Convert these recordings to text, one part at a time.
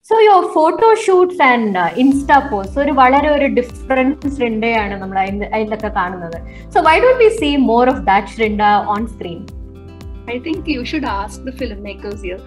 So your photo shoots and insta post ഒരു വളരെ ഒരു ഡിഫറൻറ്റ് ശൃംഖയാണ് നമ്മൾ അതിലൊക്കെ കാണുന്നത് so why don't we see more of that ശൃംഖ on screen I think you should ask the film makers here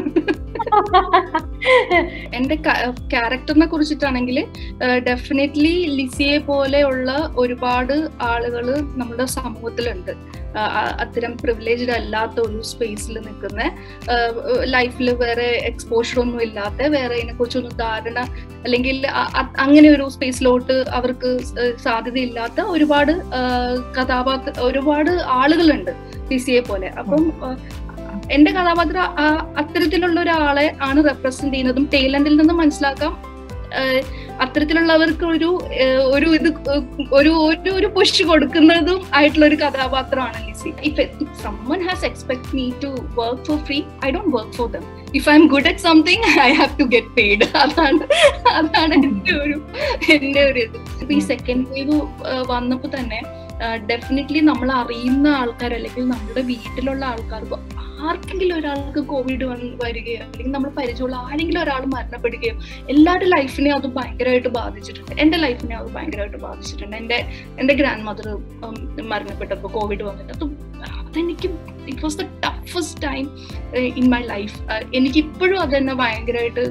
എന്റെ ക്യാരക്ടറിനെ കുറിച്ചിട്ടാണെങ്കിൽ ഡെഫിനറ്റ്ലി ലിസിയെ പോലെയുള്ള ഒരുപാട് ആളുകൾ നമ്മുടെ സമൂഹത്തിലുണ്ട് അത്തരം പ്രിവിലേജ്ഡ് അല്ലാത്ത ഒരു സ്പേസിൽ നിൽക്കുന്ന ലൈഫിൽ വേറെ എക്സ്പോഷർ ഒന്നും ഇല്ലാത്ത വേറെ ഇതിനെ കുറിച്ചൊന്നും ധാരണ അല്ലെങ്കിൽ അങ്ങനെ ഒരു സ്പേസിലോട്ട് അവർക്ക് സാധ്യതയില്ലാത്ത ഒരുപാട് കഥാപാത്ര ഒരുപാട് ആളുകളുണ്ട് ലിസിയെ പോലെ അപ്പം എന്റെ കഥാപാത്രം അത്തരത്തിലുള്ള ഒരാളെ ആണ് റെപ്രസെന്റ് ചെയ്യുന്നതും ടേലന്റിൽ നിന്ന് മനസ്സിലാക്കാം അത്തരത്തിലുള്ളവർക്ക് ഒരു ഒരു ഇത് ഒരു ഒരു ഒരു പുഷ് കൊടുക്കുന്നതും ആയിട്ടുള്ള ഒരു കഥാപാത്രമാണ് Lissy if someone has expect me to work for free I don't work for them if I'm good at something I have to get paid അതാണ് അതാണ് എന്റെ ഒരു എന്റെ ഒരു ഇത് ഇപ്പൊ ഈ സെക്കൻഡ് വേവ് വന്നപ്പോ തന്നെ ഡെഫിനറ്റ്ലി നമ്മൾ അറിയുന്ന ആൾക്കാർ അല്ലെങ്കിൽ നമ്മുടെ വീട്ടിലുള്ള ആൾക്കാർക്ക് ആർക്കെങ്കിലും ഒരാൾക്ക് കോവിഡ് വരികയോ അല്ലെങ്കിൽ നമ്മൾ പരിചയമുള്ള ആരെങ്കിലും ഒരാൾ മരണപ്പെടുകയോ എല്ലാവരുടെ ലൈഫിനെ അത് ഭയങ്കരമായിട്ട് ബാധിച്ചിട്ടുണ്ട് എൻ്റെ ലൈഫിനെ അത് ഭയങ്കരമായിട്ട് ബാധിച്ചിട്ടുണ്ട് എൻ്റെ എൻ്റെ ഗ്രാൻഡ് മദർ മരണപ്പെട്ടപ്പോൾ കോവിഡ് വന്നിട്ട് അത് അതെനിക്ക് it was the toughest time in my life എനിക്കിപ്പോഴും അതെന്നെ ഭയങ്കരമായിട്ട്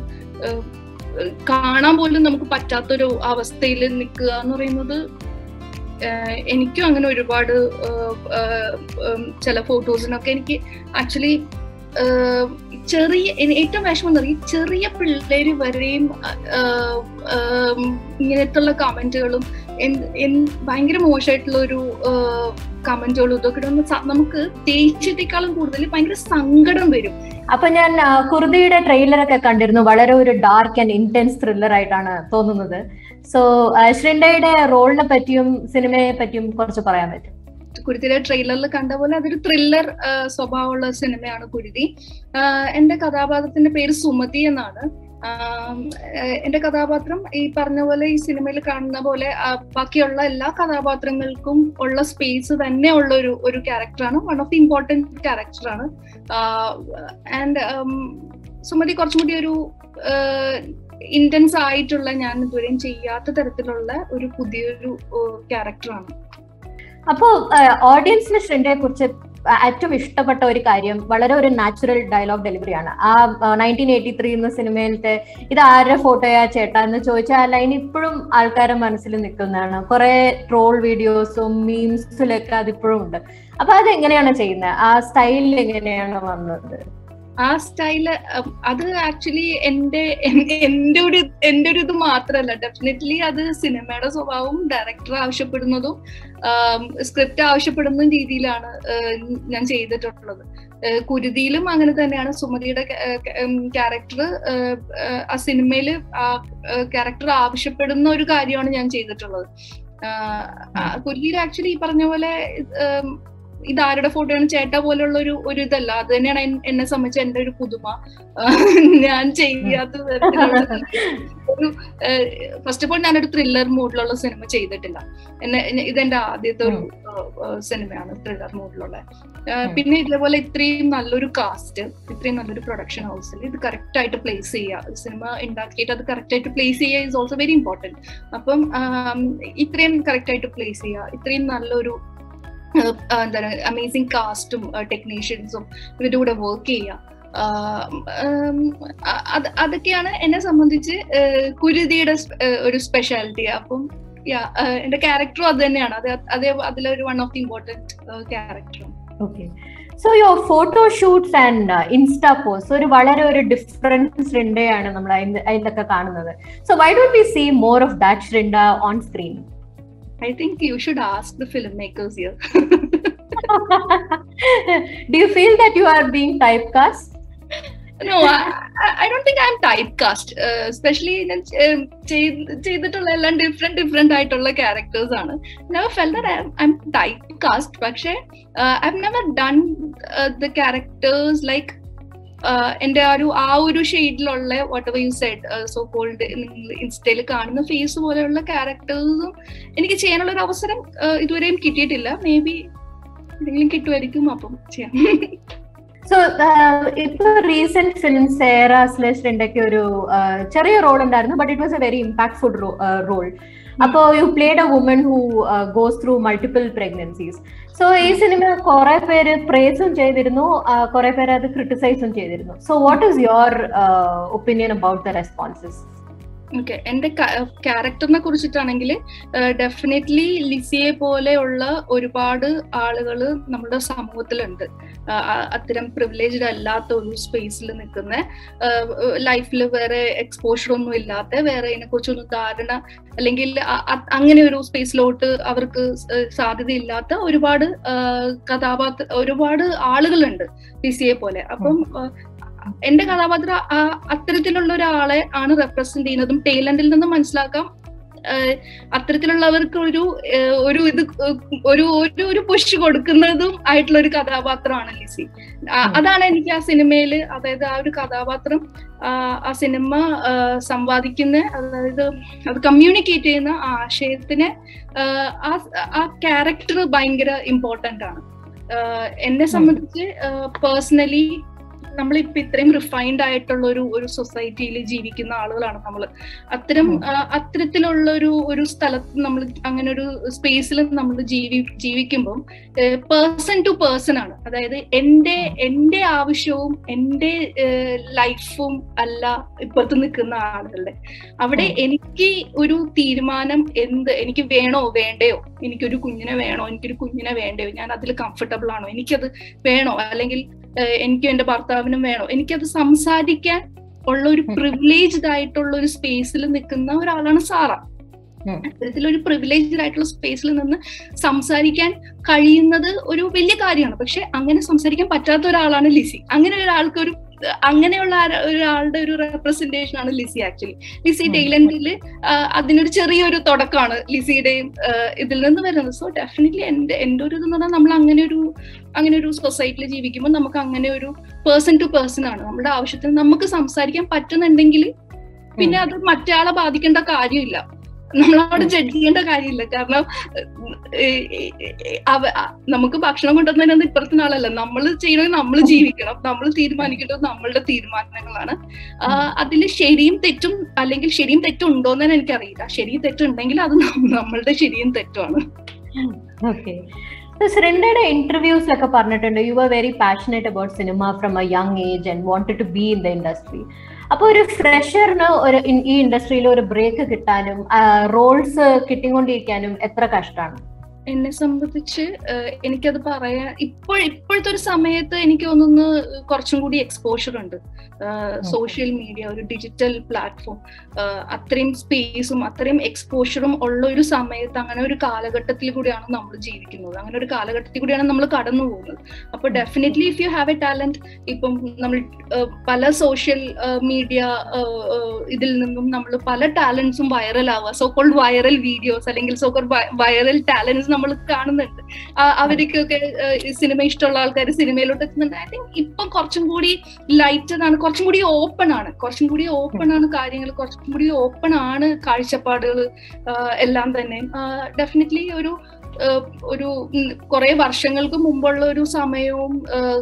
കാണാൻ പോലും നമുക്ക് പറ്റാത്തൊരു അവസ്ഥയിൽ നിൽക്കുക എന്ന് പറയുന്നത് എനിക്കും അങ്ങനെ ഒരുപാട് ചില ഫോട്ടോസിനൊക്കെ എനിക്ക് ആക്ച്വലി ചെറിയ ഏറ്റവും വിഷമം എന്ന് പറയും ചെറിയ പിള്ളേര് വരെയും ഇങ്ങനത്തുള്ള കമന്റുകളും ഭയങ്കര മോശമായിട്ടുള്ള ഒരു കമന്റുകളും ഇതൊക്കെ നമുക്ക് ദേഷ്യത്തെക്കാളും കൂടുതൽ ഭയങ്കര സങ്കടം വരും അപ്പൊ ഞാൻ കുർദിയുടെ ട്രെയിലറൊക്കെ കണ്ടിരുന്നു വളരെ ഒരു ഡാർക്ക് ആൻഡ് ഇന്റൻസ് ത്രില്ലർ ആയിട്ടാണ് തോന്നുന്നത് സോ ശ്രിൻഡയുടെ റോളിനെ പറ്റിയും സിനിമയെ പറ്റിയും കുറച്ച് പറയാൻ പറ്റും കുരുതിയുടെ ട്രെയിലറിൽ കണ്ട പോലെ അതൊരു ത്രില്ലർ സ്വഭാവമുള്ള സിനിമയാണ് കുരുതി എന്റെ കഥാപാത്രത്തിന്റെ പേര് സുമതി എന്നാണ് എന്റെ കഥാപാത്രം ഈ പറഞ്ഞ പോലെ ഈ സിനിമയിൽ കാണുന്ന പോലെ ബാക്കിയുള്ള എല്ലാ കഥാപാത്രങ്ങൾക്കും ഉള്ള സ്പേസ് തന്നെ ഉള്ള ഒരു ഒരു ക്യാരക്ടറാണ് വൺ ഓഫ് ദി ഇമ്പോർട്ടൻറ്റ് ക്യാരക്ടറാണ് ആൻഡ് സുമതി കുറച്ചും കൂടി ഒരു ഇന്റൻസ് ആയിട്ടുള്ള ഞാൻ ഇതുവരെയും ചെയ്യാത്ത തരത്തിലുള്ള ഒരു പുതിയൊരു ക്യാരക്ടറാണ് അപ്പോ ഓഡിയൻസിന് ശ്രിൻഡയെ കുറിച്ച് ഏറ്റവും ഇഷ്ടപ്പെട്ട ഒരു കാര്യം വളരെ ഒരു നാച്ചുറൽ ഡയലോഗ് ഡെലിവറിയാണ് ആ നയൻറ്റീൻ എയ്റ്റി ത്രീ എന്ന സിനിമയിലത്തെ ഇത് ആരുടെ ഫോട്ടോയാ ചേട്ടാ എന്ന് ചോദിച്ചാൽ ആ ലൈൻ ഇപ്പോഴും ആൾക്കാരുടെ മനസ്സിൽ നിൽക്കുന്നതാണ് കുറെ ട്രോൾ വീഡിയോസും മീംസിലൊക്കെ അതിപ്പോഴും ഉണ്ട് അപ്പൊ അത് എങ്ങനെയാണ് ചെയ്യുന്നത് ആ സ്റ്റൈലിൽ എങ്ങനെയാണ് വന്നത് ആ സ്റ്റൈല് അത് ആക്ച്വലി എന്റെ എന്റെ ഒരു എന്റെ ഒരു ഇത് മാത്രമല്ല ഡെഫിനറ്റ്ലി അത് സിനിമയുടെ സ്വഭാവവും ഡയറക്ടർ ആവശ്യപ്പെടുന്നതും സ്ക്രിപ്റ്റ് ആവശ്യപ്പെടുന്ന രീതിയിലാണ് ഞാൻ ചെയ്തിട്ടുള്ളത് കുരുതിയിലും അങ്ങനെ തന്നെയാണ് സുമതിയുടെ ക്യാരക്ടർ ആ സിനിമയിൽ ആ ക്യാരക്ടർ ആവശ്യപ്പെടുന്ന ഒരു കാര്യമാണ് ഞാൻ ചെയ്തിട്ടുള്ളത് കുരുതിയിൽ ആക്ച്വലി ഈ പറഞ്ഞ പോലെ ഇതാരുടെ ഫോട്ടോയാണ് ചേട്ട പോലുള്ള ഒരു ഒരു ഇതല്ല അത് തന്നെയാണ് എന്നെ സംബന്ധിച്ച് എന്റെ ഒരു പുതുമ ഞാൻ ചെയ്യാത്ത ഒരു ഫസ്റ്റ് ഓഫ് ഓൾ ഞാനൊരു ത്രില്ലർ മൂഡിലുള്ള സിനിമ ചെയ്തിട്ടില്ല എന്നെ ഇതെന്റെ ആദ്യത്തെ ഒരു സിനിമയാണ് ത്രില്ലർ മൂഡിലുള്ള പിന്നെ ഇതേപോലെ ഇത്രയും നല്ലൊരു കാസ്റ്റ് ഇത്രയും നല്ലൊരു പ്രൊഡക്ഷൻ ഹൗസിൽ ഇത് കറക്റ്റ് ആയിട്ട് പ്ലേസ് ചെയ്യുക സിനിമ ഉണ്ടാക്കിയിട്ട് അത് കറക്റ്റ് ആയിട്ട് പ്ലേസ് ചെയ്യുക ഇസ് ഓൾസോ വെരി ഇമ്പോർട്ടൻറ്റ് അപ്പം ഇത്രയും കറക്റ്റ് ആയിട്ട് പ്ലേസ് ചെയ്യുക ഇത്രയും നല്ലൊരു എന്താണ് അമേസിങ് കാസ്റ്റും ടെക്നീഷ്യൻസും ഇവരുടെ കൂടെ വർക്ക് ചെയ്യുക അതൊക്കെയാണ് എന്നെ സംബന്ധിച്ച് കുരുതിയുടെ ഒരു സ്പെഷ്യാലിറ്റി അപ്പം എന്റെ ക്യാരക്ടറും അത് തന്നെയാണ് അത് അതേ അതിലൊരു വൺ ഓഫ് ദി ഇമ്പോർട്ടൻറ്റ് ക്യാരക്ടറും okay so your photo shoots and insta post ഒരു വളരെ ഒരു ഡിഫറൻറ്റ് ശൃംഖയാണ് നമ്മൾ അതിലൊക്കെ കാണുന്നത് so why don't we see more of that ശൃംഖ on screen I think you should ask the filmmakers here. Do you feel that you are being typecast? No, I, I don't think I'm typecast. Uh, especially ചെയ്തിട്ടുള്ള എല്ലാം different different ആയിട്ടുള്ള characters ആണ് never felt that I'm type cast പക്ഷേ I never done the characters like എന്റെ ആ ഒരു ആ ഒരു ഷെയ്ഡിലുള്ള whatever you said so called ഇൻസ്റ്റയിൽ കാണുന്ന ഫേസ് പോലെയുള്ള ക്യാരക്ടേഴ്സും എനിക്ക് ചെയ്യാനുള്ള ഒരു അവസരം ഇതുവരെയും കിട്ടിയിട്ടില്ല മേ ബി എന്തെങ്കിലും കിട്ടുമായിരിക്കും അപ്പം ചെയ്യാം സോ ഇപ്പൊ റീസെന്റ് ഫിലിം സേറ സ്ലഷ് രണ്ടൊക്കെ ഒരു ചെറിയ റോൾ ഉണ്ടായിരുന്നു but it was a very impactful role അപ്പോ you played a woman who goes through multiple pregnancies so ഈ സിനിമ കുറെ പേര് പ്രേസും ചെയ്തിരുന്നു കുറെ പേര് അത് ക്രിട്ടിസൈസും ചെയ്തിരുന്നു so what is your opinion about the responses okay എന്റെ ക്യാരക്ടറിനെ കുറിച്ചിട്ടാണെങ്കിൽ ഡെഫിനറ്റ്ലി ലിസിയെ പോലെയുള്ള ഒരുപാട് ആളുകൾ നമ്മുടെ സമൂഹത്തിലുണ്ട് അത്തരം പ്രിവിലേജ്ഡ് അല്ലാത്ത ഒരു സ്പേസിൽ നിൽക്കുന്ന ലൈഫിൽ വേറെ എക്സ്പോഷർ ഒന്നും ഇല്ലാത്ത വേറെ ഇതിനെ കുറിച്ചൊന്നും ധാരണ അല്ലെങ്കിൽ അങ്ങനെ ഒരു സ്പേസിലോട്ട് അവർക്ക് സാധ്യതയില്ലാത്ത ഒരുപാട് കഥാപാത്ര ഒരുപാട് ആളുകളുണ്ട് ലിസിയെ പോലെ അപ്പം എന്റെ കഥാപാത്രം അത്തരത്തിലുള്ള ഒരാളെ ആണ് റെപ്രസെന്റ് ചെയ്യുന്നതും ടേലന്റിൽ നിന്ന് മനസ്സിലാക്കാം അത്തരത്തിലുള്ളവർക്ക് ഒരു ഒരു ഇത് ഒരു ഒരു ഒരു പുഷ് കൊടുക്കുന്നതും ആയിട്ടുള്ള ഒരു കഥാപാത്രമാണ് ലിസി അതാണ് എനിക്ക് ആ സിനിമയിൽ അതായത് ആ ഒരു കഥാപാത്രം ആ സിനിമ സമ്പാദിക്കുന്ന അതായത് അത് കമ്മ്യൂണിക്കേറ്റ് ചെയ്യുന്ന ആ ആശയത്തിന് ആ ആ ക്യാരക്ടർ ഭയങ്കര ഇമ്പോർട്ടന്റ് ആണ് എന്നെ സംബന്ധിച്ച് പേഴ്സണലി നമ്മളിപ്പോ ഇത്രയും റിഫൈൻഡ് ആയിട്ടുള്ള ഒരു ഒരു സൊസൈറ്റിയിൽ ജീവിക്കുന്ന ആളുകളാണ് നമ്മൾ അത്തരം അത്തരത്തിലുള്ള ഒരു ഒരു സ്ഥലത്ത് നമ്മൾ അങ്ങനെ ഒരു സ്പേസിൽ നമ്മൾ ജീവി ജീവിക്കുമ്പം പേഴ്സൺ ടു പേഴ്സൺ ആണ് അതായത് എന്റെ എന്റെ ആവശ്യവും എന്റെ ലൈഫും അല്ല ഇപ്പുറത്ത് നിൽക്കുന്ന ആളുകളുടെ അവിടെ എനിക്ക് ഒരു തീരുമാനം എന്ത് എനിക്ക് വേണോ വേണ്ടയോ എനിക്കൊരു കുഞ്ഞിനെ വേണോ എനിക്കൊരു കുഞ്ഞിനെ വേണ്ടയോ ഞാൻ അതിൽ കംഫർട്ടബിൾ ആണോ എനിക്കത് വേണോ അല്ലെങ്കിൽ എനിക്കും എന്റെ ഭർത്താവിനും വേണോ എനിക്കത് സംസാരിക്കാൻ ഉള്ള ഒരു പ്രിവിലേജ്ഡ് ആയിട്ടുള്ള ഒരു സ്പേസിൽ നിൽക്കുന്ന ഒരാളാണ് സാറ അത്തരത്തിലൊരു പ്രിവിലേജ്ഡ് ആയിട്ടുള്ള സ്പേസിൽ നിന്ന് സംസാരിക്കാൻ കഴിയുന്നത് ഒരു വലിയ കാര്യമാണ് പക്ഷെ അങ്ങനെ സംസാരിക്കാൻ പറ്റാത്ത ഒരാളാണ് ലിസി അങ്ങനെ ഒരാൾക്ക് ഒരു അങ്ങനെയുള്ള ഒരാളുടെ ഒരു റെപ്രസെന്റേഷൻ ആണ് ലിസി ആക്ച്വലി ലിസി ടൈലൻഡിൽ അതിനൊരു ചെറിയൊരു തുടക്കമാണ് ലിസിയുടെയും ഇതിൽ നിന്ന് വരുന്നത് സോ ഡെഫിനറ്റ്ലി എന്റെ എന്റെ ഒരു ഇതെന്ന് പറഞ്ഞാൽ നമ്മൾ അങ്ങനെ ഒരു അങ്ങനെ ഒരു സൊസൈറ്റിയിൽ ജീവിക്കുമ്പോൾ നമുക്ക് അങ്ങനെ ഒരു പേഴ്സൺ ടു പേഴ്സൺ ആണ് നമ്മുടെ ആവശ്യത്തിന് നമുക്ക് സംസാരിക്കാൻ പറ്റുന്നുണ്ടെങ്കിൽ പിന്നെ അത് മറ്റേ ബാധിക്കേണ്ട കാര്യമില്ല നമ്മളവിടെ ജഡ്ജ് ചെയ്യേണ്ട കാര്യമില്ല കാരണം നമുക്ക് ഭക്ഷണം കൊണ്ടുവന്നതിനൊന്നും ഇപ്പുറത്തെ ആളല്ല നമ്മൾ ചെയ്യണമെങ്കിൽ നമ്മൾ ജീവിക്കണം നമ്മൾ തീരുമാനിക്കേണ്ടത് നമ്മളുടെ തീരുമാനങ്ങളാണ് അതിൽ ശരിയും തെറ്റും അല്ലെങ്കിൽ ശരിയും തെറ്റും ഉണ്ടോന്ന് തന്നെ എനിക്കറിയില്ല ശരിയും തെറ്റുണ്ടെങ്കിൽ അത് നമ്മളുടെ ശരിയും തെറ്റുമാണ് ഓക്കെ ശ്രിണ്ടയുടെ ഇന്റർവ്യൂസിലൊക്കെ പറഞ്ഞിട്ടുണ്ട് you are very passionate about cinema from a young age and wanted to be in the industry അപ്പൊ ഒരു ഫ്രഷറിന് ഒരു ഈ ഇൻഡസ്ട്രിയിൽ ഒരു ബ്രേക്ക് കിട്ടാനും റോൾസ് കിട്ടിക്കൊണ്ടിരിക്കാനും എത്ര കഷ്ടമാണ് എന്നെ സംബന്ധിച്ച് എനിക്കത് പറയാൻ ഇപ്പോൾ ഇപ്പോഴത്തെ ഒരു സമയത്ത് എനിക്ക് തോന്നുന്നു കുറച്ചും കൂടി എക്സ്പോഷർ ഉണ്ട് സോഷ്യൽ മീഡിയ ഒരു ഡിജിറ്റൽ പ്ലാറ്റ്ഫോം അത്രയും സ്പേസും അത്രയും എക്സ്പോഷറും ഉള്ള ഒരു സമയത്ത് അങ്ങനെ ഒരു കാലഘട്ടത്തിൽ കൂടിയാണ് നമ്മൾ ജീവിക്കുന്നത് അങ്ങനെ ഒരു കാലഘട്ടത്തിൽ കൂടിയാണ് നമ്മൾ കടന്നു പോകുന്നത് അപ്പൊ definitely if you have a talent ഇപ്പം നമ്മൾ പല സോഷ്യൽ മീഡിയ ഇതിൽ നിന്നും നമ്മൾ പല ടാലൻസും വൈറൽ ആവുക സോ കോൾഡ് വൈറൽ വീഡിയോസ് അല്ലെങ്കിൽ സോ കോൾഡ് വൈറൽ ടാലൻസ് നമ്മൾ കാണുന്നുണ്ട് അവർക്കൊക്കെ സിനിമ ഇഷ്ടമുള്ള ആൾക്കാർ സിനിമയിലോട്ട് എത്തുന്നുണ്ട് ഐ തിങ്ക് ഇപ്പം കുറച്ചും കൂടി ലൈറ്റഡ് ആണ് കുറച്ചും കൂടി ഓപ്പൺ ആണ് കുറച്ചും കൂടി ഓപ്പൺ ആണ് കാര്യങ്ങൾ കുറച്ചും കൂടി ഓപ്പൺ ആണ് കാഴ്ചപ്പാടുകൾ എല്ലാം തന്നെ ഡെഫിനറ്റ്ലി ഒരു ഒരു കുറെ വർഷങ്ങൾക്ക് മുമ്പുള്ള ഒരു സമയവും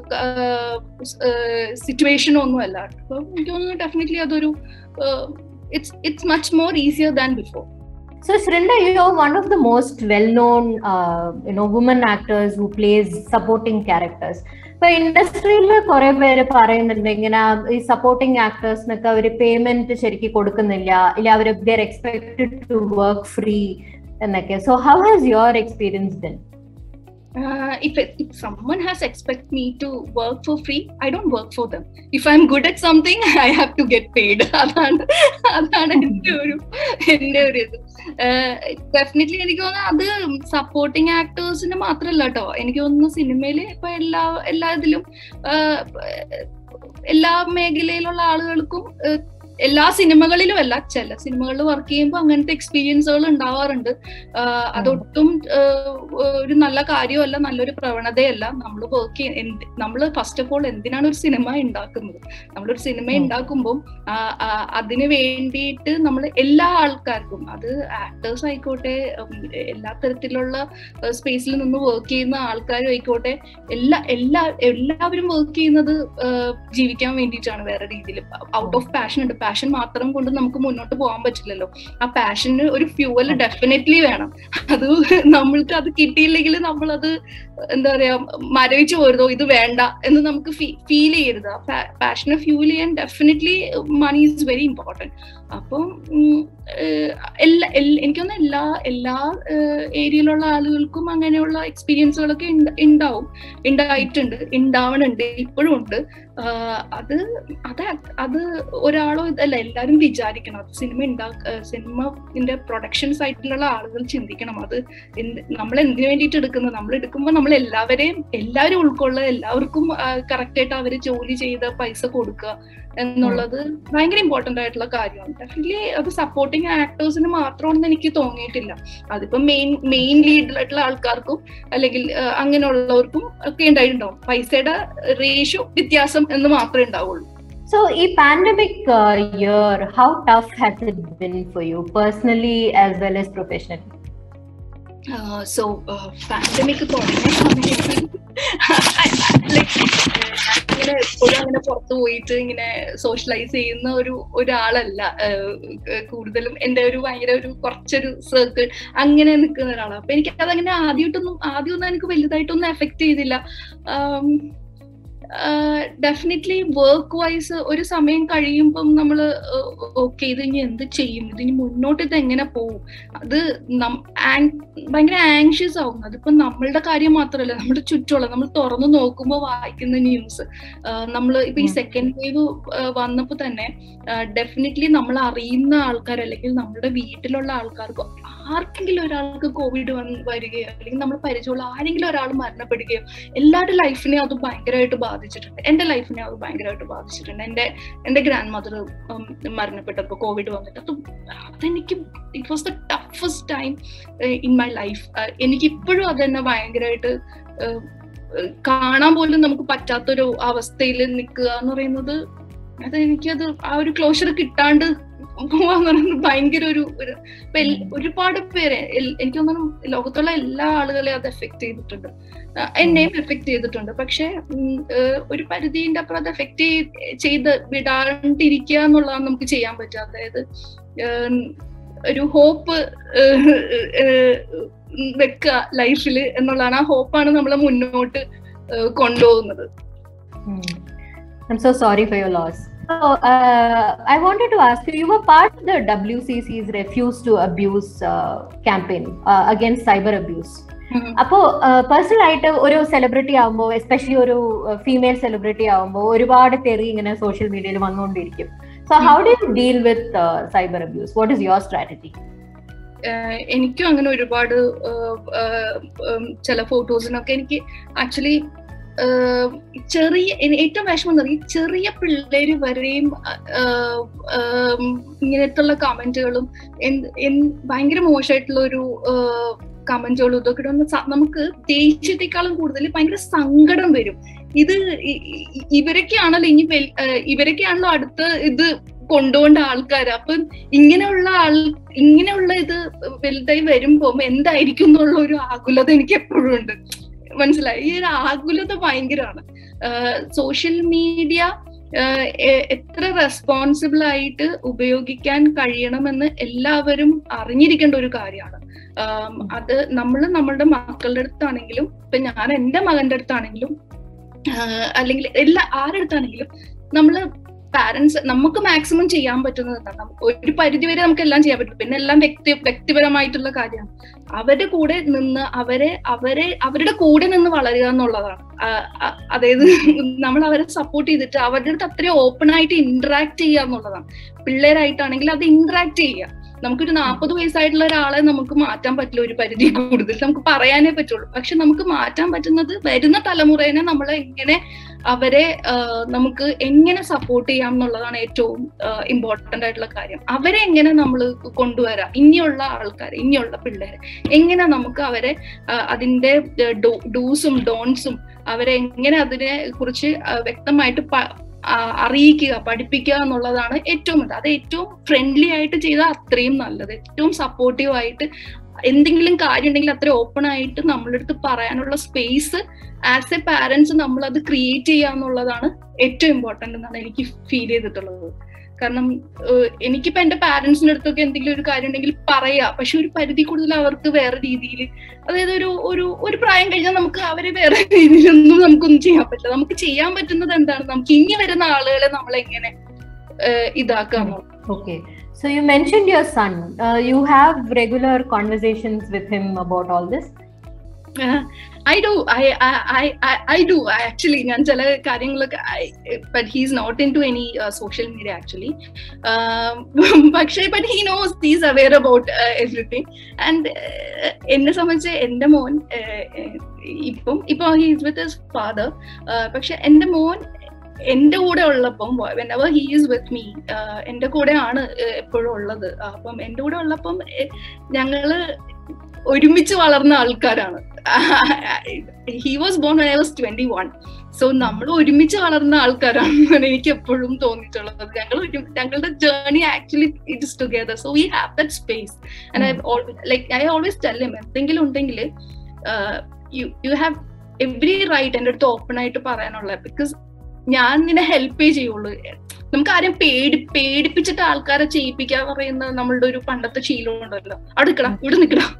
സിറ്റുവേഷനും ഒന്നും അല്ല അപ്പൊ എനിക്ക് തോന്നുന്നു ഡെഫിനറ്റ്ലി അതൊരു it's it's much more easier than before So, Srinda, you're one of the most well-known, uh, you know, women actors who plays supporting characters. ഇപ്പൊ ഇൻഡസ്ട്രിയിൽ കുറെ പേര് പറയുന്നുണ്ട് ഇങ്ങനെ ഈ സപ്പോർട്ടിംഗ് ആക്ടേഴ്സിനൊക്കെ അവര് പേയ്മെന്റ് ശരിക്കും കൊടുക്കുന്നില്ല ഇല്ല അവർ they're expected to work free എന്നൊക്കെ so how has your experience been uh, if it, if someone has expect me to work for free i don't work for them if i'm good at something i have to get paid അതാണ് അതാണ് എന്റെ ഒരു എന്റെ ഒരു ഇത് definitely എനിക്ക് തോന്നുന്നു അത് സപ്പോർട്ടിങ് ആക്ടേഴ്സിന് മാത്രമല്ല കേട്ടോ എനിക്ക് തോന്നുന്നു സിനിമയിൽ ഇപ്പൊ എല്ലാ എല്ലാ ഇതിലും എല്ലാ മേഖലയിലുള്ള ആളുകൾക്കും എല്ലാ സിനിമകളിലും അല്ല ചില സിനിമകളിൽ വർക്ക് ചെയ്യുമ്പോൾ അങ്ങനത്തെ എക്സ്പീരിയൻസുകൾ ഉണ്ടാവാറുണ്ട് അതൊട്ടും ഒരു നല്ല കാര്യമല്ല നല്ലൊരു പ്രവണതയല്ല നമ്മൾ വർക്ക് നമ്മൾ ഫസ്റ്റ് ഓഫ് ഓൾ എന്തിനാണ് ഒരു സിനിമ ഉണ്ടാക്കുന്നത് നമ്മളൊരു സിനിമ ഉണ്ടാക്കുമ്പോൾ അതിന് വേണ്ടിയിട്ട് നമ്മൾ എല്ലാ ആൾക്കാർക്കും അത് ആക്ടേഴ്സ് ആയിക്കോട്ടെ എല്ലാ തരത്തിലുള്ള സ്പേസിൽ നിന്ന് വർക്ക് ചെയ്യുന്ന ആൾക്കാരും ആയിക്കോട്ടെ എല്ലാ എല്ലാ എല്ലാവരും വർക്ക് ചെയ്യുന്നത് ജീവിക്കാൻ വേണ്ടിയിട്ടാണ് വേറെ രീതിയിൽ ഔട്ട് ഓഫ് പാഷൻ ഉണ്ട് പാഷൻ മാത്രം കൊണ്ട് നമുക്ക് മുന്നോട്ട് പോകാൻ പറ്റില്ലല്ലോ ആ പാഷന് ഒരു ഫ്യൂവൽ ഡെഫിനറ്റ്ലി വേണം അത് നമ്മൾക്ക് അത് കിട്ടിയില്ലെങ്കിൽ നമ്മളത് എന്താ പറയാ മരവിച്ചു പോരുതോ ഇത് വേണ്ട എന്ന് നമുക്ക് ഫീൽ ചെയ്യരുത് പാഷനെ ഫ്യൂൽ ചെയ്യാൻ definitely money is very important അപ്പം എല്ലാ എനിക്കൊന്ന് എല്ലാ എല്ലാ ഏരിയയിലുള്ള ആളുകൾക്കും അങ്ങനെയുള്ള എക്സ്പീരിയൻസുകളൊക്കെ ഉണ്ടാവും ഉണ്ടായിട്ടുണ്ട് ഉണ്ടാവണുണ്ട് ഇപ്പോഴും ഉണ്ട് അത് അത് അത് ഒരാളോ ഇതല്ല എല്ലാവരും വിചാരിക്കണം അത് സിനിമ ഉണ്ടാക്ക സിനിമന്റെ പ്രൊഡക്ഷൻ സൈറ്റിലുള്ള ആളുകൾ ചിന്തിക്കണം അത് നമ്മൾ എന്തിനു വേണ്ടിയിട്ട് എടുക്കുന്നത് നമ്മൾ എടുക്കുമ്പോൾ നമ്മൾ എല്ലാവരെയും എല്ലാവരും ഉൾക്കൊള്ളുക എല്ലാവർക്കും കറക്റ്റ് ആയിട്ട് അവര് ജോലി ചെയ്ത് പൈസ കൊടുക്കുക എന്നുള്ളത് ഭയങ്കര ഇമ്പോർട്ടന്റ് ആയിട്ടുള്ള കാര്യമാണ് ഡെഫിനറ്റ്ലി അത് സപ്പോർട്ടിങ് ആക്ടേഴ്സിന് മാത്രമാണെന്ന് എനിക്ക് തോന്നിയിട്ടില്ല അതിപ്പോ മെയിൻ മെയിൻ ലീഡിലായിട്ടുള്ള ആൾക്കാർക്കും അല്ലെങ്കിൽ അങ്ങനെയുള്ളവർക്കും ഒക്കെ ഉണ്ടായിട്ടുണ്ടാവും പൈസയുടെ റേഷ്യോ വ്യത്യാസം എന്ന് മാത്രമേ ഉണ്ടാവുള്ളൂ So, a pandemic uh, year, how tough has it been for you personally as well as professionally? Uh, so, uh, pandemic തുടങ്ങിയ സമയത്ത് ഇങ്ങനെ എപ്പോഴും അങ്ങനെ പുറത്തു പോയിട്ട് ഇങ്ങനെ സോഷ്യലൈസ് ചെയ്യുന്ന ഒരു ഒരാളല്ല കൂടുതലും എൻ്റെ ഒരു ഭയങ്കര ഒരു കുറച്ചൊരു സർക്കിൾ അങ്ങനെ നിൽക്കുന്ന ഒരാളാണ് അപ്പൊ എനിക്ക് അതങ്ങനെ ആദ്യമായിട്ടൊന്നും ആദ്യമൊന്നും എനിക്ക് വലുതായിട്ടൊന്നും എഫക്ട് ചെയ്തില്ല ഡെഫിനറ്റ്ലി വർക്ക് വൈസ് ഒരു സമയം കഴിയുമ്പം നമ്മൾ ഓക്കെ ഇത് ഇനി എന്ത് ചെയ്യും ഇതിനി മുന്നോട്ട് ഇത് എങ്ങനെ പോവും അത് ഭയങ്കര ആങ്ഷ്യസ് ആവും അതിപ്പോ നമ്മളുടെ കാര്യം മാത്രമല്ല നമ്മുടെ ചുറ്റുമുള്ള നമ്മൾ തുറന്നു നോക്കുമ്പോൾ വായിക്കുന്ന ന്യൂസ് നമ്മൾ ഇപ്പൊ ഈ സെക്കൻഡ് വേവ് വന്നപ്പോ തന്നെ ഡെഫിനറ്റ്ലി നമ്മൾ അറിയുന്ന ആൾക്കാർ അല്ലെങ്കിൽ നമ്മുടെ വീട്ടിലുള്ള ആൾക്കാർക്ക് ആർക്കെങ്കിലും ഒരാൾക്ക് കോവിഡ് വന്ന് വരികയോ അല്ലെങ്കിൽ നമ്മൾ പരിചയമുള്ള ആരെങ്കിലും ഒരാൾ മരണപ്പെടുകയോ എല്ലാവരുടെ ലൈഫിനെ അത് ഭയങ്കരമായിട്ട് ബാധിച്ചിട്ടുണ്ട് എന്റെ ലൈഫിനെ അത് ഭയങ്കരമായിട്ട് ബാധിച്ചിട്ടുണ്ട് എന്റെ എന്റെ ഗ്രാൻഡ് മദർ മരണപ്പെട്ടപ്പോൾ കോവിഡ് വന്നിട്ട് അത് അതെനിക്ക് it was the toughest time in my life എനിക്ക് ഇപ്പോഴും അതെന്നെ ഭയങ്കരമായിട്ട് കാണാൻ പോലും നമുക്ക് പറ്റാത്തൊരു അവസ്ഥയിൽ നിൽക്കുക എന്ന് പറയുന്നത് അത് എനിക്കത് ആ ഒരു ക്ലോഷർ കിട്ടാണ്ട് പോവാന്ന് പറയുന്നത് ഭയങ്കര ഒരു ഒരുപാട് പേരെ എനിക്ക് തോന്നുന്നു ലോകത്തുള്ള എല്ലാ ആളുകളെയും അത് എഫക്ട് ചെയ്തിട്ടുണ്ട് എന്നെയും എഫക്ട് ചെയ്തിട്ടുണ്ട് പക്ഷെ ഒരു പരിധിന്റെ അപ്പുറം അത് എഫക്ട് ചെയ്ത് വിടാണ്ടിരിക്കുക എന്നുള്ളതാണ് നമുക്ക് ചെയ്യാൻ പറ്റുക അതായത് ഒരു ഹോപ്പ് വെക്കുക ലൈഫിൽ എന്നുള്ളതാണ് ആ ഹോപ്പാണ് നമ്മളെ മുന്നോട്ട് കൊണ്ടുപോകുന്നത് I'm so sorry for your loss. So, uh, I wanted to ask you, you were part of the WCC's Refuse to Abuse uh, campaign uh, against cyber abuse. അപ്പോ പേഴ്സണൽ ആയിട്ട് ഒരു സെലിബ്രിറ്റി ആവുമ്പോൾ എസ്പെഷ്യലി ഒരു female celebrity ആവുമ്പോൾ ഒരുപാട് തെറി ഇങ്ങനെ social മീഡിയയിൽ വന്നുകൊണ്ടിരിക്കും so how do you deal with cyber abuse what is your strategy എനിക്കും അങ്ങനെ ഒരുപാട് ചില ഫോട്ടോസിനൊക്കെ എനിക്ക് ആക്ച്വലി ചെറിയ ഏറ്റവും വിഷമം എന്ന് പറയും ചെറിയ പിള്ളേര് വരെയും ഇങ്ങനത്തുള്ള കമന്റുകളും ഭയങ്കര മോശമായിട്ടുള്ള ഒരു കമന്റുകളും ഇതൊക്കെ നമുക്ക് ദേഷ്യത്തെക്കാളും കൂടുതൽ ഭയങ്കര സങ്കടം വരും ഇത് ഇവരൊക്കെയാണല്ലോ ഇനി ഇവരൊക്കെയാണല്ലോ അടുത്ത ഇത് കൊണ്ടുപോകേണ്ട ആൾക്കാർ അപ്പൊ ഇങ്ങനെയുള്ള ആൾ ഇങ്ങനെയുള്ള ഇത് വലുതായി വരുമ്പോ എന്തായിരിക്കും എന്നുള്ള ഒരു ആകുലത എനിക്ക് എപ്പോഴും ഉണ്ട് മനസ്സിലായി ഈ ഒരു ആകുലത ഭയങ്കരമാണ് സോഷ്യൽ മീഡിയ എത്ര റെസ്പോൺസിബിൾ ആയിട്ട് ഉപയോഗിക്കാൻ കഴിയണമെന്ന് എല്ലാവരും അറിഞ്ഞിരിക്കേണ്ട ഒരു കാര്യമാണ് അത് നമ്മൾ നമ്മളുടെ മക്കളുടെ അടുത്താണെങ്കിലും ഇപ്പൊ ഞാൻ എന്റെ മകന്റെ അടുത്താണെങ്കിലും അല്ലെങ്കിൽ എല്ലാ ആരുടെ അടുത്താണെങ്കിലും നമ്മള് പാരന്റ്സ് നമുക്ക് മാക്സിമം ചെയ്യാൻ പറ്റുന്നത് എന്താണ് ഒരു പരിധി വരെ നമുക്ക് എല്ലാം ചെയ്യാൻ പറ്റും പിന്നെ എല്ലാം വ്യക്തി വ്യക്തിപരമായിട്ടുള്ള കാര്യമാണ് അവരുടെ കൂടെ നിന്ന് അവരെ അവരെ അവരുടെ കൂടെ നിന്ന് വളരുക എന്നുള്ളതാണ് അതായത് നമ്മൾ അവരെ സപ്പോർട്ട് ചെയ്തിട്ട് അവരുടെ അടുത്ത് അത്രയും ഓപ്പൺ ആയിട്ട് ഇന്ററാക്ട് ചെയ്യുക എന്നുള്ളതാണ് പിള്ളേരായിട്ടാണെങ്കിൽ അത് ഇന്ററാക്ട് ചെയ്യുക നമുക്കൊരു നാൽപ്പത് വയസ്സായിട്ടുള്ള ഒരാളെ നമുക്ക് മാറ്റാൻ പറ്റില്ല ഒരു പരിധി കൂടുതൽ നമുക്ക് പറയാനേ പറ്റുള്ളൂ പക്ഷെ നമുക്ക് മാറ്റാൻ പറ്റുന്നത് വരുന്ന തലമുറേനെ നമ്മൾ എങ്ങനെ അവരെ നമുക്ക് എങ്ങനെ സപ്പോർട്ട് ചെയ്യാം എന്നുള്ളതാണ് ഏറ്റവും ഇമ്പോർട്ടന്റ് ആയിട്ടുള്ള കാര്യം അവരെ എങ്ങനെ നമ്മൾ കൊണ്ടുവരാം ഇനിയുള്ള ആൾക്കാർ ഇനിയുള്ള പിള്ളേരെ എങ്ങനെ നമുക്ക് അവരെ അതിന്റെ ഡൂസും ഡോൺസും അവരെ എങ്ങനെ അതിനെ കുറിച്ച് വ്യക്തമായിട്ട് അറിയിക്കുക പഠിപ്പിക്കുക എന്നുള്ളതാണ് ഏറ്റവും അത് ഏറ്റവും ഫ്രണ്ട്ലി ആയിട്ട് ചെയ്താൽ അത്രയും നല്ലത് ഏറ്റവും സപ്പോർട്ടീവ് ആയിട്ട് എന്തെങ്കിലും കാര്യം ഉണ്ടെങ്കിൽ അത്ര ഓപ്പൺ ആയിട്ട് നമ്മളടുത്ത് പറയാനുള്ള സ്പേസ് ആസ് എ പാരന്റ്സ് നമ്മൾ അത് ക്രിയേറ്റ് ചെയ്യുക എന്നുള്ളതാണ് ഏറ്റവും ഇമ്പോർട്ടന്റ് എന്നാണ് എനിക്ക് ഫീൽ ചെയ്തിട്ടുള്ളത് കാരണം എനിക്കിപ്പോ എന്റെ പാരന്റ്സിന്റെ അടുത്തൊക്കെ എന്തെങ്കിലും ഒരു കാര്യം ഉണ്ടെങ്കിൽ പറയാ പക്ഷെ ഒരു പരിധി കൂടുതൽ അവർക്ക് വേറെ രീതിയിൽ അതായത് ഒരു ഒരു ഒരു പ്രായം കഴിഞ്ഞാൽ നമുക്ക് അവരെ വേറെ രീതിയിലൊന്നും നമുക്കൊന്നും ചെയ്യാൻ പറ്റില്ല നമുക്ക് ചെയ്യാൻ പറ്റുന്നത് എന്താണ് നമുക്ക് ഇനി വരുന്ന ആളുകളെ നമ്മൾ എങ്ങനെ ഇതാക്കാം okay So you mentioned your son. Uh, you have regular conversations with him about all this. Uh, I do. I I I I do. I actually ഞാൻ ചില കാര്യങ്ങളൊക്കെ but he's not into any uh, social media actually. പക്ഷേ but he knows he's aware about uh, everything. And uh, എന്നെ സംബന്ധിച്ച് എൻ്റെ മോൻ ഇപ്പം ഇപ്പൊ ഹീസ് വിത്ത് ഹിസ് ഫാദർ പക്ഷെ എൻ്റെ മോൻ എന്റെ കൂടെ ഉള്ളപ്പം whenever he is with me എന്റെ കൂടെയാണ് എപ്പോഴും ഉള്ളത് അപ്പം എന്റെ കൂടെ ഉള്ളപ്പം ഞങ്ങള് ഒരുമിച്ച് വളർന്ന ആൾക്കാരാണ് he was born I was twenty one so നമ്മൾ ഒരുമിച്ച് വളർന്ന ആൾക്കാരാണെന്നാണ് എനിക്ക് എപ്പോഴും തോന്നിയിട്ടുള്ളത് ഞങ്ങൾ ഞങ്ങളുടെ journey actually it is together so we have that space like I always tell him എന്തെങ്കിലും ഉണ്ടെങ്കിൽ you you have every right എൻ്റെ അടുത്ത് ഓപ്പൺ ആയിട്ട് പറയാനുള്ള ബിക്കോസ് ഞാൻ നിന്നെ ഹെൽപ്പേ ചെയ്യുള്ളൂ നമുക്ക് ആരും പേടി പേടിപ്പിച്ചിട്ട് ആൾക്കാരെ ചെയ്യിപ്പിക്കാൻ പറയുന്ന നമ്മളുടെ ഒരു പണ്ടത്തെ ശീലം ഉണ്ടല്ലോ അവിടെ നിൽക്കണം ഇവിടെ നിൽക്കണം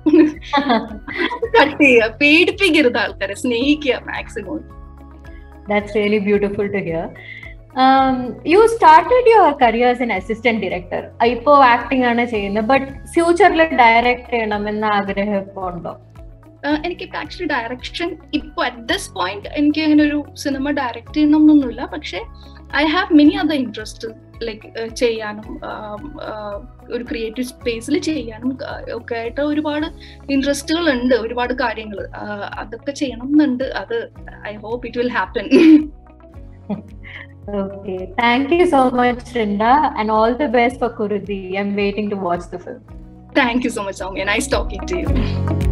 കട്ട് ചെയ്യുക പേടിപ്പിക്കരുത് ആൾക്കാരെ സ്നേഹിക്കുക maximum That's really beautiful to hear. Um, you started your career as an assistant director. ഇപ്പോൾ ആക്ടിംഗ് ആണ് ചെയ്യുന്നത് ബട്ട് ഫ്യൂച്ചറിൽ ഡയറക്ട് ചെയ്യണം എന്ന ആഗ്രഹം ഇപ്പോൾ ഉണ്ടോ എനിക്ക് ആക്ച്വലി ഡയറക്ഷൻ ഇപ്പൊ അറ്റ് ദിസ് പോയിന്റ് എനിക്ക് അങ്ങനെ ഒരു സിനിമ ഡയറക്ട് ചെയ്യണമെന്നൊന്നുമില്ല പക്ഷെ I have many other interest like ചെയ്യാനും ഒരു ക്രിയേറ്റീവ് സ്പേസിൽ ചെയ്യാനും ഒക്കെ ആയിട്ട് ഒരുപാട് ഇൻട്രസ്റ്റുകൾ ഉണ്ട് ഒരുപാട് കാര്യങ്ങൾ അതൊക്കെ ചെയ്യണം എന്നുണ്ട് അത് I hope it will happen Okay, thank you so much, Rinda, and all the best for Kurudi. I'm waiting to watch the film. Thank you so much, Soumya. Nice talking to you.